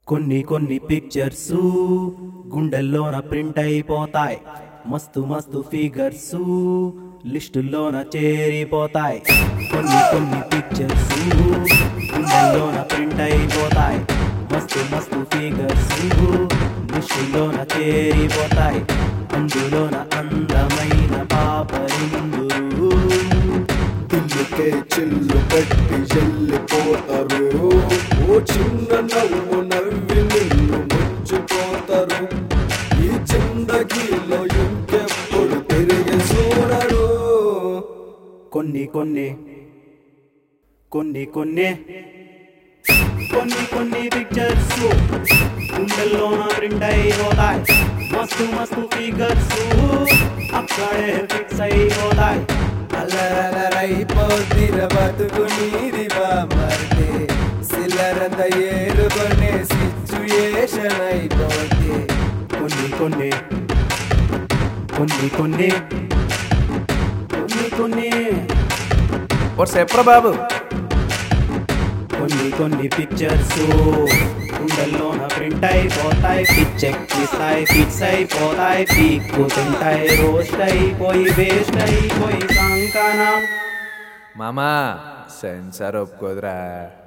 కొన్ని కొన్ని పిక్చర్స్ గుండెల్లోన ప్రింట్ అయిపోతాయి మస్తు మస్తు ఫిగర్స్ లిస్టుల్లోన చేరిపోతాయి కొన్ని కొన్ని పిక్చర్స్ గుండెల్లోన ప్రింట్ అయిపోతాయి మస్తు మస్తు ఫిగర్స్ లిస్టుల్లోన చేరిపోతాయి అందులోన అందమైన పాపరిందురు దిల్లుకే చిల్లు పెట్టి చెల్లిపోతారు ఓ చిన్న నవ్వు నవ్వి నిన్ను ముంచిపోతారు ఈ జిందగీలో ఇంకెప్పుడు తిరిగి చూడరు కొన్ని కొన్ని కొన్ని కొన్ని కొన్ని కొన్ని పిక్చర్స్ గుండెల్లోన ప్రింట్ అయిపోతాయి మస్తు మస్తు ఫిగర్స్ అక్కడే ఫిక్స్ అయిపోతాయి అల్లరలరైపోతిర బతుకు నీది బామర్దే సిల్లరంత ఏరుకొనే సిచ్యుయేషన్ అయిపోతే కొన్ని కొన్ని కొన్ని కొన్ని కొన్ని కొన్ని ఓ చెప్పరా బాబు కొన్ని కొన్ని పిక్చర్స్ గుండెల్లోన ప్రింట్ అయిపోతాయి పిచ్చెక్కిస్తాయి ఫిక్స్ అయిపోతాయి పీక్కు తింటాయి రోస్ట్ అయిపోయి వేస్ట్ అయిపోయి కంకణం మామా సెన్సార్ ఒప్పుకోదురా